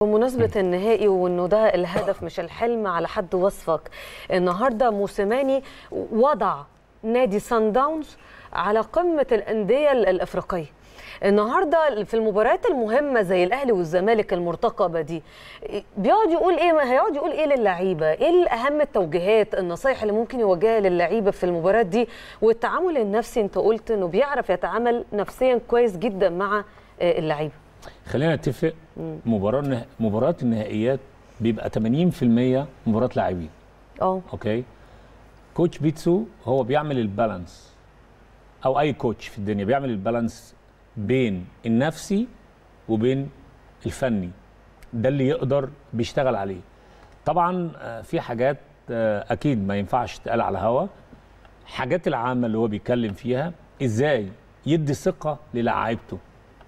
بمناسبة النهائي وانه ده الهدف مش الحلم على حد وصفك النهارده موسيماني وضع نادي سان داونز على قمة الأندية الأفريقية النهارده في المباريات المهمه زي الاهلي والزمالك المرتقبه دي بيقعد يقول ايه هيقعد يقول ايه للعيبه ايه اهم التوجيهات النصايح اللي ممكن يوجهها للعيبه في المباريات دي والتعامل النفسي انت قلت انه بيعرف يتعامل نفسيا كويس جدا مع اللعيبه خلينا نتفق مباراه نه... مباراه النهائيات بيبقى 80% مباراه لاعبين اه اوكي كوتش بيتسو هو بيعمل البالانس او اي كوتش في الدنيا بيعمل البالانس بين النفسي وبين الفني ده اللي يقدر بيشتغل عليه طبعا في حاجات اكيد ما ينفعش تقال على الهوا حاجات العامه اللي هو بيتكلم فيها ازاي يدي ثقه للاعيبته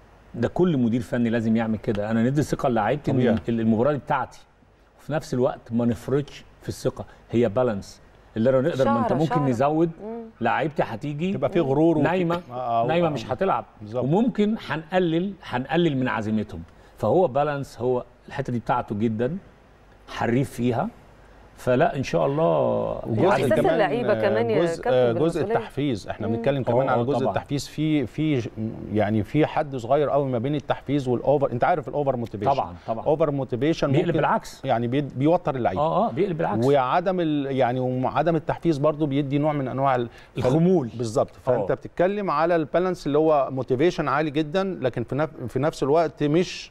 ده كل مدير فني لازم يعمل كده انا ندي ثقه للاعيبتي ان المباراه دي بتاعتي وفي نفس الوقت ما نفرطش في الثقه هي بالانس اللي لو نقدر ما انت ممكن شعر. نزود لعيبتي هتيجي تبقى في غرور نايمه آه نايمه مش هتلعب بالزبط. وممكن هنقلل هنقلل من عزيمتهم فهو بالانس هو الحته دي بتاعته جدا حريف فيها فلا ان شاء الله يعني كمان اللعيبه كمان يا جزء كابتن جزء التحفيز احنا بنتكلم كمان على جزء طبعًا. التحفيز في في يعني في حد صغير قوي ما بين التحفيز والاوفر انت عارف الاوفر موتيفيشن طبعا طبعا اوفر موتيفيشن بيقلب بالعكس يعني بي بيوتر اللعيبه اه اه بيقلب بالعكس وعدم يعني وعدم التحفيز برضو بيدي نوع من انواع الخمول بالظبط فانت أوه. بتتكلم على البالانس اللي هو موتيفيشن عالي جدا لكن في نف... في نفس الوقت مش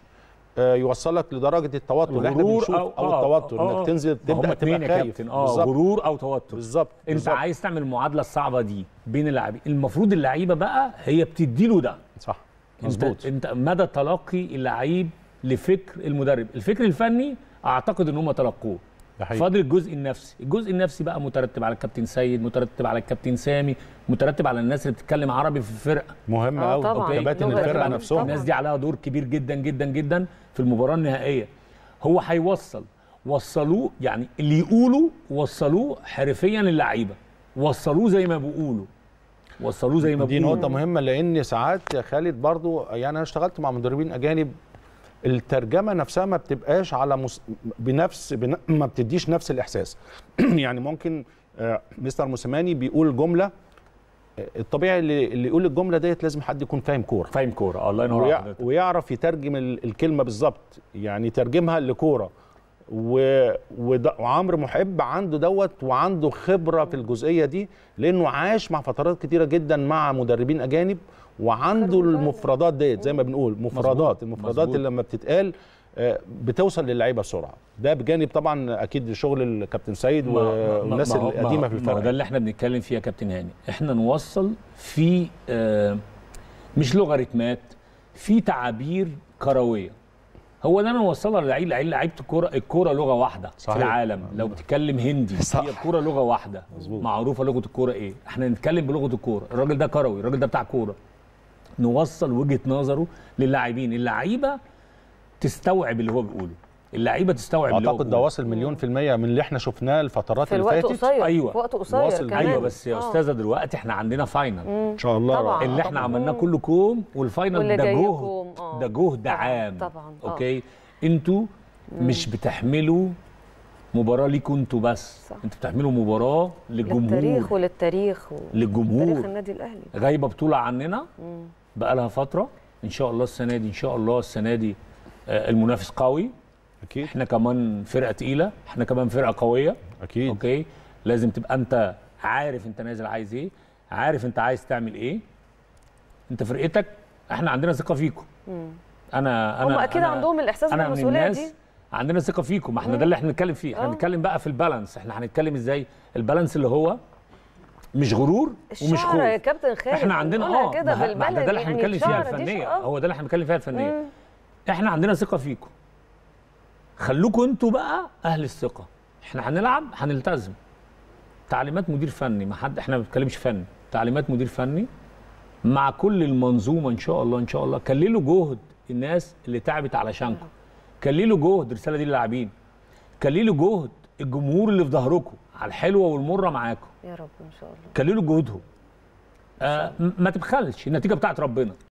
يوصلك لدرجه التوتر اللي احنا بنشوف او, أو التوتر أو انك تنزل تبدا تبقى خايف اه غرور او توتر بالظبط انت بالزبط. عايز تعمل المعادله الصعبه دي بين اللاعبين المفروض اللعيبه بقى هي بتدي له ده صح مظبوط انت, انت مدى تلقي اللعيب لفكر المدرب الفكر الفني اعتقد ان هم تلقوه فاضل الجزء النفسي الجزء النفسي بقى مترتب على الكابتن سيد مترتب على الكابتن سامي مترتب على الناس اللي بتتكلم عربي في الفرقه مهم قوي كباتن الفرقه نفسهم الناس دي عليها دور كبير جدا جدا جدا في المباراه النهائيه هو هيوصل وصلوه يعني اللي يقولوا وصلوه حرفيا للعيبه وصلوه زي ما بيقولوا وصلوه زي ما دي بيقولوا نقطه مهمه لان ساعات يا خالد برضو يعني انا اشتغلت مع مدربين اجانب الترجمه نفسها ما بتبقاش على مس... بنفس بن... ما بتديش نفس الاحساس يعني ممكن آه مستر موسيماني بيقول جمله الطبيعي اللي, اللي يقول الجمله ديت لازم حد يكون فاهم كوره فاهم كوره الله ينور ويع... ويعرف يترجم الكلمه بالظبط يعني يترجمها لكوره و... ود... وعمرو محب عنده دوت وعنده خبره في الجزئيه دي لانه عاش مع فترات كتيره جدا مع مدربين اجانب وعنده المفردات ديت زي ما بنقول مفردات المفردات مزبوط. اللي لما بتتقال بتوصل للعيبه بسرعه ده بجانب طبعا اكيد شغل الكابتن سيد والناس القديمه في الفرقه ده اللي احنا بنتكلم فيه يا كابتن هاني احنا نوصل في آه مش لوغاريتمات في تعابير كرويه هو ده انا نوصلها للعيب لعيبه الكوره الكوره لغه واحده صحيح. في العالم لو بتتكلم هندي صح. هي الكوره لغه واحده مزبوط. معروفه لغه الكوره ايه احنا نتكلم بلغه الكوره الراجل ده كروي الراجل ده بتاع كوره نوصل وجهه نظره للاعبين اللعيبه تستوعب اللي هو بيقوله اللعيبه تستوعب اللي هو اعتقد ده واصل مليون في الميه من اللي احنا شفناه الفترات في اللي فاتت قصير. ايوه في وقت قصير كمان. ايوه بس يا استاذه دلوقتي احنا عندنا فاينل ان شاء الله طبعا اللي احنا عملناه كله كوم والفاينل ده جهد ده جهد عام طبعا اوكي انتوا مش بتحملوا مباراه ليكوا انتوا بس صح. انتوا بتحملوا مباراه للجمهور للتاريخ وللتاريخ و... للجمهور تاريخ النادي الاهلي غايبه بطوله عننا بقى لها فتره ان شاء الله السنه دي ان شاء الله السنه دي آه المنافس قوي اكيد احنا كمان فرقه تقيله احنا كمان فرقه قويه اكيد اوكي لازم تبقى انت عارف انت نازل عايز ايه عارف انت عايز تعمل ايه انت فرقتك احنا عندنا ثقه فيكم انا انا هم اكيد أنا عندهم الاحساس أنا بالمسؤوليه من دي عندنا ثقه فيكم ما احنا ده اللي احنا بنتكلم فيه احنا بنتكلم بقى في البالانس احنا هنتكلم ازاي البالانس اللي هو مش غرور ومش خوف يا كابتن خالد احنا عندنا اه كده ده اللي احنا يعني بنتكلم فيها الفنيه هو ده اللي احنا بنتكلم فيها الفنيه مم. احنا عندنا ثقه فيكم خلوكم انتوا بقى اهل الثقه احنا هنلعب هنلتزم تعليمات مدير فني ما حد احنا ما بنتكلمش فني تعليمات مدير فني مع كل المنظومه ان شاء الله ان شاء الله كللوا جهد الناس اللي تعبت علشانكم كللوا جهد الرساله دي للاعبين كللوا جهد الجمهور اللي في ظهركم على الحلوه والمره معاكم يا رب ان شاء الله كللوا جهودهم آه ما تبخلش النتيجه بتاعت ربنا